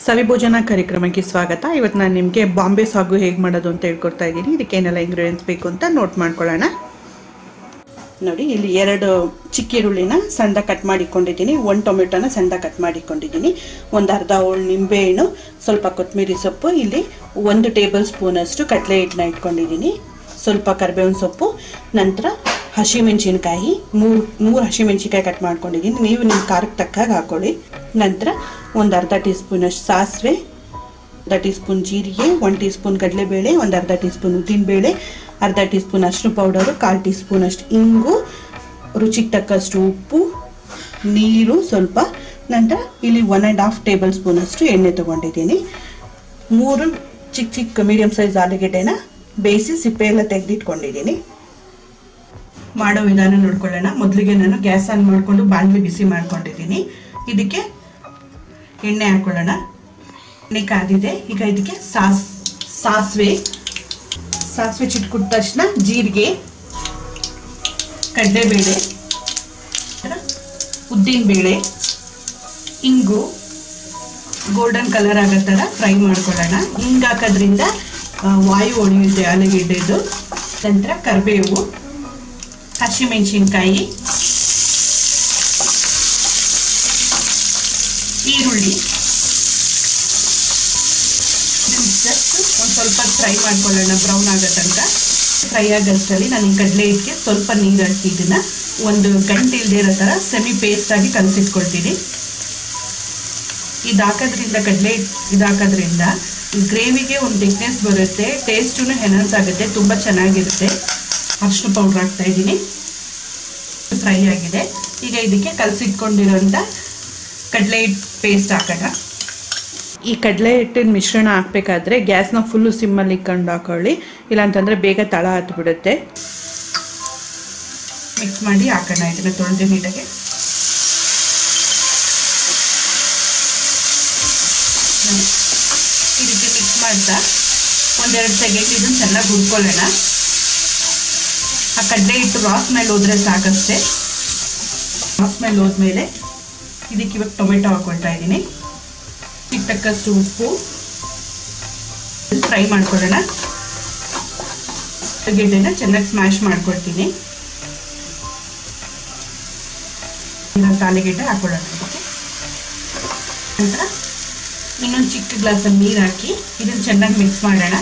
ಸವಿಭೋಜನ ಕಾರ್ಯಕ್ರಮಕ್ಕೆ ಸ್ವಾಗತ ಇವತ್ತು ನಾನು ನಿಮಗೆ ಬಾಂಬೆ ಸಾಗು ಹೇಗೆ ಮಾಡೋದು ಅಂತ ಹೇಳ್ಕೊಡ್ತಾ ಇದ್ದೀನಿ ಇದಕ್ಕೆ ಏನೆಲ್ಲ ಇಂಗ್ರೀಡಿಯೆಂಟ್ಸ್ ಬೇಕು ಅಂತ ನೋಟ್ ಮಾಡ್ಕೊಳ್ಳೋಣ ನೋಡಿ ಇಲ್ಲಿ ಎರಡು ಚಿಕ್ಕ ಈರುಳ್ಳಿನ ಸಣ್ಣ ಕಟ್ ಮಾಡಿಕೊಂಡಿದ್ದೀನಿ ಒಂದು ಟೊಮೆಟೊನ ಸಣ್ಣ ಕಟ್ ಮಾಡಿಕೊಂಡಿದ್ದೀನಿ ಒಂದು ಅರ್ಧ ಹೋಳು ನಿಂಬೆಹಣ್ಣು ಸ್ವಲ್ಪ ಕೊತ್ತಂಬರಿ ಸೊಪ್ಪು ಇಲ್ಲಿ ಒಂದು ಟೇಬಲ್ ಸ್ಪೂನಷ್ಟು ಕಡಲೆ ಹಿಟ್ಟನ್ನ ಇಟ್ಕೊಂಡಿದ್ದೀನಿ ಸ್ವಲ್ಪ ಕರಿಬೇವಿನ ಸೊಪ್ಪು ನಂತರ ಹಸಿಮೆಣಸಿನ್ಕಾಯಿ ಮೂರು ಮೂರು ಹಸಿಮೆಣಸಿನ್ಕಾಯಿ ಕಟ್ ಮಾಡ್ಕೊಂಡಿದ್ದೀನಿ ನೀವು ನಿಮ್ಮ ಖಾರಕ್ಕೆ ತಕ್ಕಾಗ ಹಾಕೊಳ್ಳಿ ನಂತರ ಒಂದು ಅರ್ಧ ಟೀ ಸ್ಪೂನಷ್ಟು ಸಾಸಿವೆ ಅರ್ಧ ಟೀ ಸ್ಪೂನ್ ಜೀರಿಗೆ ಒಂದು ಟೀ ಸ್ಪೂನ್ ಕಡಲೆಬೇಳೆ ಒಂದು ಅರ್ಧ ಟೀ ಸ್ಪೂನ್ ಉದ್ದಿನಬೇಳೆ ಅರ್ಧ ಟೀ ಸ್ಪೂನ್ ಅಷ್ಟು ಪೌಡರು ಕಾಲು ಟೀ ಸ್ಪೂನ್ ಅಷ್ಟು ಇಂಗು ರುಚಿಗೆ ತಕ್ಕಷ್ಟು ಉಪ್ಪು ನೀರು ಸ್ವಲ್ಪ ನಂತರ ಇಲ್ಲಿ one and half tablespoon ಅಷ್ಟು ಎಣ್ಣೆ ತೊಗೊಂಡಿದ್ದೀನಿ ಮೂರು ಚಿಕ್ಕ ಚಿಕ್ಕ ಮೀಡಿಯಮ್ ಸೈಜ್ ಆಲೂಗೆಡ್ಡೆನ ಬೇಯಿಸಿ ಸಿಪ್ಪೆ ಎಲ್ಲ ತೆಗೆದಿಟ್ಕೊಂಡಿದ್ದೀನಿ ಮಾಡೋ ವಿಧಾನ ನೋಡ್ಕೊಳ್ಳೋಣ ಮೊದಲಿಗೆ ನಾನು ಗ್ಯಾಸ್ ಆನ್ ಮಾಡಿಕೊಂಡು ಬಾಣಲಿ ಬಿಸಿ ಮಾಡ್ಕೊಂಡಿದ್ದೀನಿ ಇದಕ್ಕೆ ಎಣ್ಣೆ ಹಾಕೊಳ್ಳೋಣ ಎಣ್ಣೆ ಕಾದಿದೆ ಈಗ ಇದಕ್ಕೆ ಸಾಸ್ ಸಾಸಿವೆ ಸಾಸಿವೆ ಚಿಟ್ಕುಟ್ಟ ತಕ್ಷಣ ಜೀರಿಗೆ ಕಡಲೆಬೇಳೆ ಉದ್ದಿನಬೇಳೆ ಇಂಗು ಗೋಲ್ಡನ್ ಕಲರ್ ಆಗೋ ಥರ ಫ್ರೈ ಮಾಡ್ಕೊಳ್ಳೋಣ ಹಿಂಗೆ ಹಾಕೋದ್ರಿಂದ ಆ, ವಾಯು ಒಡೆಯುತ್ತೆ ಆಲೂಗೆಡ್ಡೆದು ನಂತರ ಕರಿಬೇವು ಹಸಿಮೆಣಸಿನ್ಕಾಯಿ ಈರುಳ್ಳಿ ಜಸ್ಟ್ ಒಂದು ಸ್ವಲ್ಪ ಫ್ರೈ ಮಾಡ್ಕೊಳ್ಳೋಣ ಬ್ರೌನ್ ಆಗೋ ತನಕ ಫ್ರೈ ಆಗೋಷ್ಟರಲ್ಲಿ ನಾನು ಈ ಕಡಲೆ ಹಿಟ್ಟಿಗೆ ಸ್ವಲ್ಪ ನೀರು ಹಾಕಿ ಇದನ್ನ ಒಂದು ಗಂಟೆ ಇಲ್ಲದೆ ಇರೋ ಥರ ಸೆಮಿ ಪೇಸ್ಟ್ ಆಗಿ ಕಲಸಿಟ್ಕೊಳ್ತೀನಿ ಇದು ಹಾಕೋದ್ರಿಂದ ಕಡಲೆ ಇದು ಹಾಕೋದ್ರಿಂದ ಗ್ರೇವಿಗೆ ಒಂದು ಥಿಕ್ನೆಸ್ ಬರುತ್ತೆ ಟೇಸ್ಟೂ ಎನನ್ಸ್ ಆಗುತ್ತೆ ತುಂಬ ಚೆನ್ನಾಗಿರುತ್ತೆ ಅರಿಶಿನ ಪೌಡ್ರ್ ಹಾಕ್ತಾ ಇದ್ದೀನಿ ಫ್ರೈ ಆಗಿದೆ ಈಗ ಇದಕ್ಕೆ ಕಲಸಿಟ್ಕೊಂಡಿರೋಂಥ ಕಡಲೆ ಹಿಟ್ಟು ಪೇಸ್ಟ್ ಹಾಕೋಣ ಈ ಕಡಲೆ ಹಿಟ್ಟಿನ ಮಿಶ್ರಣ ಹಾಕಬೇಕಾದ್ರೆ ಗ್ಯಾಸ್ನ ಫುಲ್ಲು ಸಿಮ್ಮಲ್ಲಿ ಇಟ್ಕೊಂಡು ಹಾಕೊಳ್ಳಿ ಇಲ್ಲಾಂತಂದರೆ ಬೇಗ ತಳ ಹತ್ಬಿಡುತ್ತೆ ಮಿಕ್ಸ್ ಮಾಡಿ ಹಾಕೋಣ ಇದನ್ನು ತೊಳೆದು ನೀಟಾಗಿ ಇದಕ್ಕೆ ಮಿಕ್ಸ್ ಮಾಡ್ತಾ ಒಂದೆರಡು ಸೆಕೆಂಡ್ ಇದನ್ನು ಚೆನ್ನಾಗಿ ಹುರ್ಕೊಳ್ಳೋಣ ಆ ಕಡಲೆ ಹಿಟ್ಟು ರಾಸ್ ಮೇಲೆ ಹೋದ್ರೆ ಸಾಕಷ್ಟೇ ರಾಸ್ ಮೇಲೆ ಹೋದ್ಮೇಲೆ ಇದಕ್ಕೆ ಇವಾಗ ಟೊಮೆಟೊ ಹಾಕೊಳ್ತಾ ಇದ್ದೀನಿ ಇದಕ್ಕೆ ತಕ್ಕಷ್ಟು ಉಪ್ಪು ಫ್ರೈ ಮಾಡ್ಕೊಳ್ಳೋಣ ಗೆಡ್ಡೆನ ಚೆನ್ನಾಗಿ ಸ್ಮ್ಯಾಶ್ ಮಾಡ್ಕೊಳ್ತೀನಿ ತಾಲಿಗೆಡ್ಡೆ ಹಾಕೊಳ್ಳೋಣ ಇದಕ್ಕೆ ನಂತರ ಇನ್ನೊಂದು ಚಿಕ್ಕ ಗ್ಲಾಸಲ್ಲಿ ನೀರು ಹಾಕಿ ಇದನ್ನು ಚೆನ್ನಾಗಿ ಮಿಕ್ಸ್ ಮಾಡೋಣ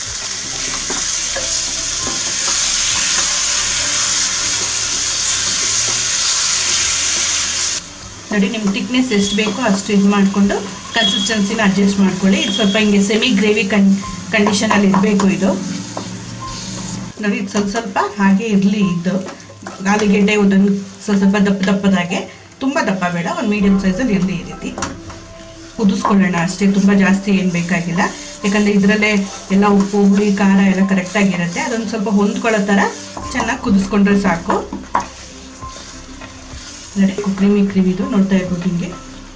ನೋಡಿ ನಿಮ್ಗೆ ತಿಕ್ನೆಸ್ ಎಷ್ಟು ಬೇಕೋ ಅಷ್ಟು ಇದು ಮಾಡಿಕೊಂಡು ಕನ್ಸಿಸ್ಟೆನ್ಸಿನ ಅಡ್ಜಸ್ಟ್ ಮಾಡ್ಕೊಳ್ಳಿ ಇದು ಸ್ವಲ್ಪ ಹಿಂಗೆ ಸೆಮಿ ಗ್ರೇವಿ ಕನ್ ಕಂಡೀಷನಲ್ಲಿ ಇರಬೇಕು ಇದು ನೋಡಿ ಇದು ಸ್ವಲ್ಪ ಸ್ವಲ್ಪ ಹಾಗೆ ಇರಲಿ ಇದು ಆಲೂಗೆಡ್ಡೆ ಒಂದೊಂದು ಸ್ವಲ್ಪ ಸ್ವಲ್ಪ ದಪ್ಪ ದಪ್ಪದಾಗೆ ತುಂಬ ದಪ್ಪ ಬೇಡ ಒಂದು ಮೀಡಿಯಮ್ ಸೈಜಲ್ಲಿ ಇರಲಿ ಈ ರೀತಿ ಕುದಿಸ್ಕೊಳ್ಳೋಣ ಅಷ್ಟೇ ತುಂಬ ಜಾಸ್ತಿ ಏನು ಬೇಕಾಗಿಲ್ಲ ಯಾಕಂದರೆ ಇದರಲ್ಲೇ ಎಲ್ಲ ಉಪ್ಪು ಹುಳಿ ಖಾರ ಎಲ್ಲ ಕರೆಕ್ಟಾಗಿರುತ್ತೆ ಅದೊಂದು ಸ್ವಲ್ಪ ಹೊಂದ್ಕೊಳ್ಳೋ ಥರ ಚೆನ್ನಾಗಿ ಕುದಿಸ್ಕೊಂಡ್ರೆ ಸಾಕು ನೋಡಿ ಕ್ರೀಮಿ ಕ್ರೀಮಿದು ನೋಡ್ತಾ ಇರ್ಬೋದು ಹಿಂಗೆ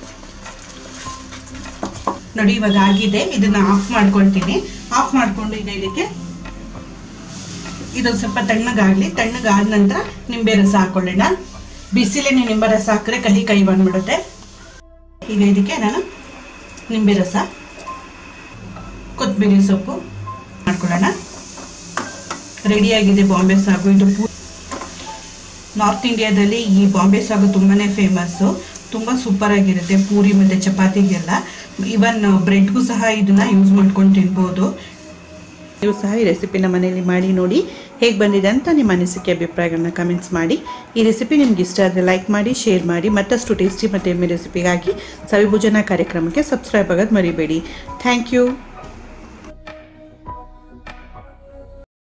ನೋಡಿ ಇವಾಗ ಆಗಿದೆ ಇದನ್ನ ಆಫ್ ಮಾಡ್ಕೊಳ್ತೀನಿ ಆಫ್ ಮಾಡ್ಕೊಂಡು ಈಗ ಇದಕ್ಕೆ ಇದೊಂದು ಸ್ವಲ್ಪ ತಣ್ಣಗಾಗ್ಲಿ ತಣ್ಣಗಾದ ನಂತರ ನಿಂಬೆ ರಸ ಹಾಕೊಳ್ಳೋಣ ಬಿಸಿಲೇನೆ ನಿಂಬೆ ರಸ ಹಾಕಿದ್ರೆ ಕಹಿ ಕೈ ಬಂದ್ಬಿಡುತ್ತೆ ಈಗ ಇದಕ್ಕೆ ನಾನು ನಿಂಬೆ ರಸ ಕೊತ್ತಂಬರಿ ಸೊಪ್ಪು ಮಾಡ್ಕೊಳ್ಳೋಣ ರೆಡಿಯಾಗಿದೆ ಬಾಂಬೆ ಸಾಗು ಇದು ಪೂ ನಾರ್ತ್ ಇಂಡಿಯಾದಲ್ಲಿ ಈ ಬಾಂಬೆ ಸಾಗು ತುಂಬಾನೇ ಫೇಮಸ್ಸು ತುಂಬ ಸೂಪರ್ ಆಗಿರುತ್ತೆ ಪೂರಿ ಮತ್ತು ಚಪಾತಿಗೆಲ್ಲ ಇವನ್ ಬ್ರೆಡ್ಗೂ ಸಹ ಇದನ್ನ ಯೂಸ್ ಮಾಡ್ಕೊಂಡು ತಿನ್ಬೋದು ನೀವು ಸಹ ಈ ರೆಸಿಪಿನ ಮನೆಯಲ್ಲಿ ಮಾಡಿ ನೋಡಿ ಹೇಗೆ ಬಂದಿದೆ ಅಂತ ನಿಮ್ಮ ಅನಿಸಿಕೆ ಅಭಿಪ್ರಾಯಗಳನ್ನ ಕಮೆಂಟ್ಸ್ ಮಾಡಿ ಈ ರೆಸಿಪಿ ನಿಮ್ಗೆ ಇಷ್ಟ ಆದರೆ ಲೈಕ್ ಮಾಡಿ ಶೇರ್ ಮಾಡಿ ಮತ್ತಷ್ಟು ಟೇಸ್ಟಿ ಮತ್ತು ಎಮ್ಮೆ ರೆಸಿಪಿಗಾಗಿ ಸವಿಭೋಜನ ಕಾರ್ಯಕ್ರಮಕ್ಕೆ ಸಬ್ಸ್ಕ್ರೈಬ್ ಆಗೋದು ಮರಿಬೇಡಿ ಥ್ಯಾಂಕ್ ಯು